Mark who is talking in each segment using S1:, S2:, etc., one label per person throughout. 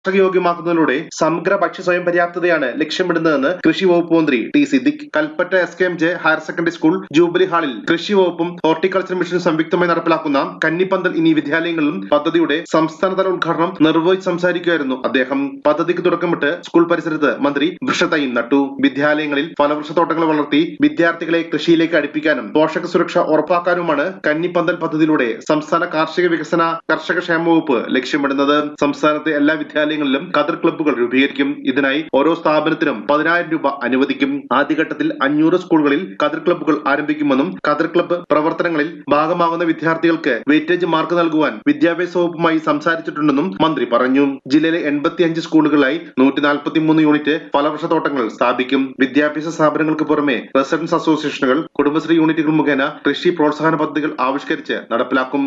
S1: യോഗ്യമാക്കുന്നതിലൂടെ സമഗ്ര ഭക്ഷ്യ സ്വയം പര്യാപ്തതയാണ് ലക്ഷ്യമിടുന്നതെന്ന് കൃഷി വകുപ്പ് മന്ത്രി T Siddique Kalpetta S K M J higher secondary school jubilee ഹാളിൽ കൃഷി വകുപ്പും ഹോർട്ടിക്കൾച്ചർ മിഷനും സംയുക്തമായി നടപ്പിലാക്കുന്ന കന്നിപ്പന്തൽ ഇനി വിദ്യാലയങ്ങളിലും പദ്ധതിയുടെ സംസ്ഥാനതല ഉദ്ഘാടനം നിർവഹിച്ച് സംസാരിക്കുകയായിരുന്നു അദ്ദേഹം പദ്ധതിക്ക് തുടക്കമിട്ട് സ്കൂൾ പരിസരത്ത് മന്ത്രി വൃക്ഷത്തൈയും നട്ടു വിദ്യാലയങ്ങളിൽ ഫലവൃക്ഷത്തോട്ടങ്ങൾ വളർത്തി വിദ്യാർത്ഥികളെ കൃഷിയിലേക്ക് അടുപ്പിക്കാനും പോഷക സുരക്ഷ ഉറപ്പാക്കാനുമാണ് കന്നിപ്പന്തൽ പദ്ധതിയിലൂടെ സംസ്ഥാന കാർഷിക വികസന കർഷക ക്ഷേമ വകുപ്പ് ലക്ഷ്യമിടുന്നത് സംസ്ഥാനത്തെ എല്ലാ വിദ്യാലയങ്ങളിലും കതിർ ക്ലബ്ബുകൾ രൂപീകരിക്കും ഇതിനായി ഓരോ സ്ഥാപനത്തിനും പതിനായിരം രൂപ അനുവദിക്കും ആദ്യഘട്ടത്തിൽ അഞ്ഞൂറ് സ്കൂളുകളിൽ കതിർ ക്ലബ്ബുകൾ ആരംഭിക്കുമെന്നും കതിർ ക്ലബ്ബ് പ്രവർത്തനങ്ങളിൽ ഭാഗമാകുന്ന വിദ്യാർത്ഥികൾക്ക് വെയിറ്റേജ് മാർക്ക് നൽകുവാൻ വിദ്യാഭ്യാസ വകുപ്പുമായി സംസാരിച്ചിട്ടുണ്ടെന്നും മന്ത്രി പറഞ്ഞു ജില്ലയിലെ എൺപത്തിയഞ്ച് സ്കൂളുകളിലായി നൂറ്റി നാൽപ്പത്തിമൂന്ന് യൂണിറ്റ് ഫലവൃക്ഷത്തോട്ടങ്ങൾ സ്ഥാപിക്കും വിദ്യാഭ്യാസ സ്ഥാപനങ്ങൾക്ക് പുറമെ റെസിഡൻസ് അസോസിയേഷനുകൾ കുടുംബശ്രീ യൂണിറ്റുകൾ മുഖേന കൃഷി പ്രോത്സാഹന പദ്ധതികൾ ആവിഷ്കരിച്ച് നടപ്പിലാക്കും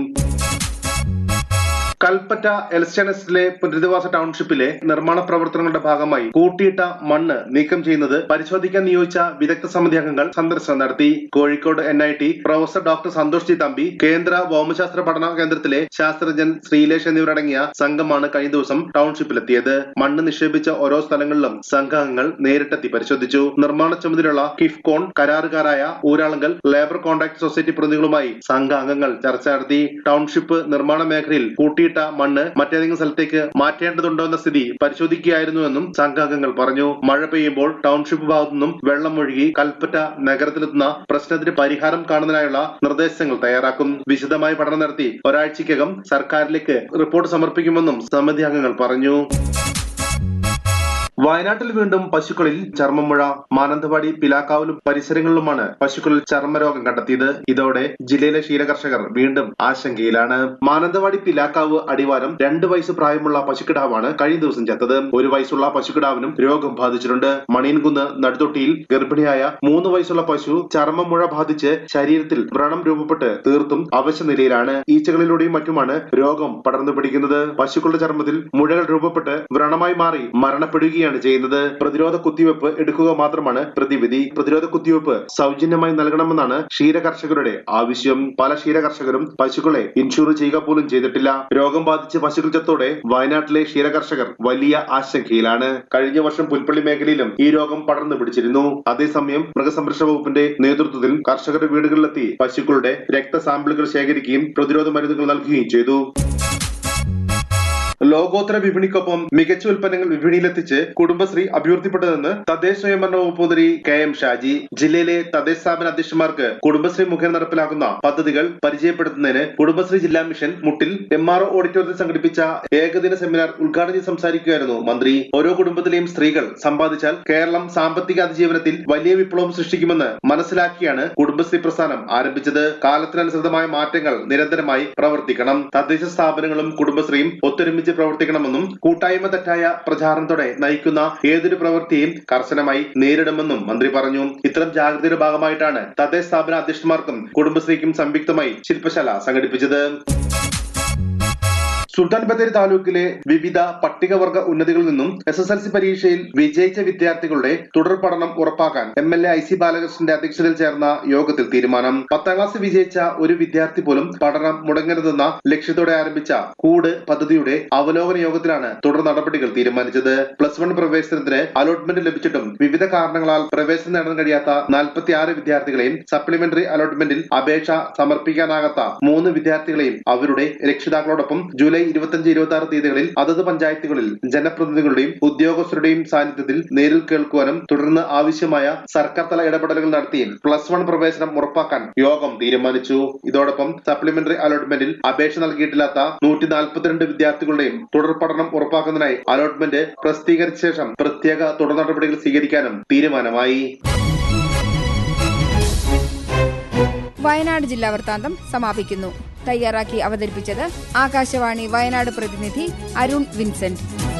S1: കൽപ്പറ്റ എൽസ്റ്റനസിലെ പുനരധിവാസ ടൗൺഷിപ്പിലെ നിർമ്മാണ പ്രവർത്തനങ്ങളുടെ ഭാഗമായി കൂട്ടിയിട്ട മണ്ണ് നീക്കം ചെയ്യുന്നത് പരിശോധിക്കാൻ നിയോഗിച്ച വിദഗ്ധ സമിതി അംഗങ്ങൾ സന്ദർശനം നടത്തി Kozhikode N I T professor doctor Santhosh G Thampi കേന്ദ്ര ഭൗമശാസ്ത്ര പഠന കേന്ദ്രത്തിലെ ശാസ്ത്രജ്ഞൻ ശ്രീലേഷ് എന്നിവരടങ്ങിയ സംഘമാണ് കഴിഞ്ഞ ദിവസം ടൗൺഷിപ്പിലെത്തിയത് മണ്ണ് നിക്ഷേപിച്ച ഓരോ സ്ഥലങ്ങളിലും സംഘാംഗങ്ങൾ നേരിട്ടെത്തി പരിശോധിച്ചു നിർമ്മാണ ചുമതലയുള്ള കിഫ്കോൺ കരാറുകാരായ ഊരാളുങ്കൽ ലേബർ കോൺട്രാക്ട് സൊസൈറ്റി പ്രതിനിധികളുമായി സംഘാംഗങ്ങൾ ചർച്ച നടത്തി ടൗൺഷിപ്പ് നിർമ്മാണ മേഖലയിൽ കൂട്ടിയിട്ട മണ്ണ് മറ്റേതെങ്കിലും സ്ഥലത്തേക്ക് മാറ്റേണ്ടതുണ്ടോ എന്ന സ്ഥിതി പരിശോധിക്കുകയായിരുന്നുവെന്നും സംഘാംഗങ്ങൾ പറഞ്ഞു മഴ പെയ്യുമ്പോൾ ടൗൺഷിപ്പ് ഭാഗത്തുനിന്നും വെള്ളം ഒഴുകി കൽപ്പറ്റ നഗരത്തിലെത്തുന്ന പ്രശ്നത്തിന് പരിഹാരം കാണുന്നതിനായുള്ള നിർദ്ദേശങ്ങൾ തയ്യാറാക്കും വിശദമായ പഠനം നടത്തി ഒരാഴ്ചയ്ക്കകം സർക്കാരിലേക്ക് റിപ്പോർട്ട് സമർപ്പിക്കുമെന്നും സമിതി അംഗങ്ങൾ പറഞ്ഞു വയനാട്ടിൽ വീണ്ടും പശുക്കളിൽ ചർമ്മമുഴ മാനന്തവാടി പിലാക്കാവിലും പരിസരങ്ങളിലുമാണ് പശുക്കളിൽ ചർമ്മരോഗം കണ്ടെത്തിയത് ഇതോടെ ജില്ലയിലെ ക്ഷീരകർഷകർ വീണ്ടും ആശങ്കയിലാണ് മാനന്തവാടി പിലാക്കാവ് അടിവാരം രണ്ട് വയസ്സ് പ്രായമുള്ള പശുക്കിടാവാണ് കഴിഞ്ഞ ദിവസം ചത്തത് ഒരു വയസ്സുള്ള പശുക്കിടാവിനും രോഗം ബാധിച്ചിട്ടുണ്ട് മണിയൻകുന്ന് നടുതൊട്ടിയിൽ ഗർഭിണിയായ മൂന്ന് വയസ്സുള്ള പശു ചർമ്മമുഴ ബാധിച്ച് ശരീരത്തിൽ വ്രണം രൂപപ്പെട്ട് തീർത്തും അവശ നിലയിലാണ് ഈച്ചകളിലൂടെയും മറ്റുമാണ് രോഗം പടർന്നു പിടിക്കുന്നത് പശുക്കളുടെ ചർമ്മത്തിൽ മുഴകൾ രൂപപ്പെട്ട് വ്രണമായി മാറി മരണപ്പെടുകയാണ് ചെയ്യുന്നത് പ്രതിരോധ കുത്തിവെപ്പ് എടുക്കുക മാത്രമാണ് പ്രതിവിധി പ്രതിരോധ കുത്തിവെപ്പ് സൗജന്യമായി നൽകണമെന്നാണ് ക്ഷീരകർഷകരുടെ ആവശ്യം പല ക്ഷീരകർഷകരും പശുക്കളെ ഇൻഷൂർ ചെയ്യുക പോലും ചെയ്തിട്ടില്ല രോഗം ബാധിച്ച് പശുക്കൾ ചത്തോടെ വയനാട്ടിലെ ക്ഷീരകർഷകർ വലിയ ആശങ്കയിലാണ് കഴിഞ്ഞ വർഷം പുൽപ്പള്ളി മേഖലയിലും ഈ രോഗം പടർന്നു പിടിച്ചിരുന്നു അതേസമയം മൃഗസംരക്ഷണ വകുപ്പിന്റെ നേതൃത്വത്തിൽ കർഷകരുടെ വീടുകളിലെത്തി പശുക്കളുടെ രക്തസാമ്പിളുകൾ ശേഖരിക്കുകയും പ്രതിരോധ മരുന്നുകൾ നൽകുകയും ചെയ്തു ലോകോത്തര വിപണിക്കൊപ്പം മികച്ച ഉൽപ്പന്നങ്ങൾ വിപണിയിലെത്തിച്ച് കുടുംബശ്രീ അഭിവൃദ്ധിപ്പെട്ടതെന്ന് തദ്ദേശ സ്വയംഭരണ വകുപ്പ് മന്ത്രി കെ എം ഷാജി ജില്ലയിലെ തദ്ദേശ സ്ഥാപന അധ്യക്ഷന്മാർക്ക് കുടുംബശ്രീ മുഖേന നടപ്പിലാക്കുന്ന പദ്ധതികൾ പരിചയപ്പെടുത്തുന്നതിന് കുടുംബശ്രീ ജില്ലാ മിഷൻ മുട്ടിൽ എം ആർ ഓഡിറ്റോറിയത്തിൽ സംഘടിപ്പിച്ച ഏകദിന സെമിനാർ ഉദ്ഘാടനം ചെയ്ത് സംസാരിക്കുകയായിരുന്നു മന്ത്രി ഓരോ കുടുംബത്തിലെയും സ്ത്രീകൾ സമ്പാദിച്ചാൽ കേരളം സാമ്പത്തിക അതിജീവനത്തിൽ വലിയ വിപ്ലവം സൃഷ്ടിക്കുമെന്ന് മനസ്സിലാക്കിയാണ് കുടുംബശ്രീ പ്രസ്ഥാനം ആരംഭിച്ചത് കാലത്തിനനുസൃതമായ മാറ്റങ്ങൾ നിരന്തരമായി പ്രവർത്തിക്കണം തദ്ദേശ സ്ഥാപനങ്ങളും കുടുംബശ്രീയും ഒത്തൊരുമിച്ച് പ്രവർത്തിക്കണമെന്നും കൂട്ടായ്മ തെറ്റായ പ്രചാരണത്തോടെ നയിക്കുന്ന ഏതൊരു പ്രവൃത്തിയും കർശനമായി നേരിടുമെന്നും മന്ത്രി പറഞ്ഞു ഇത്തരം ജാഗ്രതയുടെ ഭാഗമായിട്ടാണ് തദ്ദേശ സ്ഥാപന അധ്യക്ഷന്മാർക്കും കുടുംബശ്രീക്കും സംയുക്തമായി ശില്പശാല സംഘടിപ്പിച്ചത് സുൽത്താൻ ബത്തേരി താലൂക്കിലെ വിവിധ പട്ടികവർഗ ഉന്നതികളിൽ നിന്നും എസ് എസ് എൽ സി പരീക്ഷയിൽ വിജയിച്ച വിദ്യാർത്ഥികളുടെ തുടർ പഠനം ഉറപ്പാക്കാൻ M L A I C ബാലകൃഷ്ണന്റെ അധ്യക്ഷതയിൽ ചേർന്ന യോഗത്തിൽ തീരുമാനം പത്താം ക്ലാസ് വിജയിച്ച ഒരു വിദ്യാർത്ഥി പോലും പഠനം മുടങ്ങരുതെന്ന ലക്ഷ്യത്തോടെ ആരംഭിച്ച കൂട് പദ്ധതിയുടെ അവലോകന യോഗത്തിലാണ് തുടർ നടപടികൾ തീരുമാനിച്ചത് പ്ലസ് വൺ പ്രവേശനത്തിന് അലോട്ട്മെന്റ് ലഭിച്ചിട്ടും വിവിധ കാരണങ്ങളാൽ പ്രവേശനം നേടാൻ കഴിയാത്ത നാൽപ്പത്തി ആറ് വിദ്യാർത്ഥികളെയും സപ്ലിമെന്ററി അലോട്ട്മെന്റിൽ അപേക്ഷ സമർപ്പിക്കാനാകാത്ത മൂന്ന് വിദ്യാർത്ഥികളെയും അവരുടെ രക്ഷിതാക്കളോടൊപ്പം ജൂലൈ ഇരുപത്തിയഞ്ച് ഇരുപത്തി ആറ് തീയതികളിൽ അതത് പഞ്ചായത്തുകളിൽ ജനപ്രതിനിധികളുടെയും ഉദ്യോഗസ്ഥരുടെയും സാന്നിധ്യത്തിൽ നേരിൽ കേൾക്കുവാനും തുടർന്ന് ആവശ്യമായ സർക്കാർ തല ഇടപെടലുകൾ നടത്തി പ്ലസ് വൺ പ്രവേശനം ഉറപ്പാക്കാൻ യോഗം തീരുമാനിച്ചു ഇതോടൊപ്പം സപ്ലിമെന്ററി അലോട്ട്മെന്റിൽ അപേക്ഷ നൽകിയിട്ടില്ലാത്ത നൂറ്റി നാൽപ്പത്തിരണ്ട് വിദ്യാർത്ഥികളുടെയും തുടർ പഠനം ഉറപ്പാക്കുന്നതിനായി അലോട്ട്മെന്റ് പ്രസിദ്ധീകരിച്ച ശേഷം പ്രത്യേക തുടർ നടപടികൾ സ്വീകരിക്കാനും തീരുമാനമായി
S2: വയനാട് ജില്ലാ വൃത്താന്തം സമാപിക്കുന്നു തയ്യാറാക്കി അവതരിപ്പിച്ചത് ആകാശവാണി വയനാട് പ്രതിനിധി അരുൺ വിൻസെന്റ്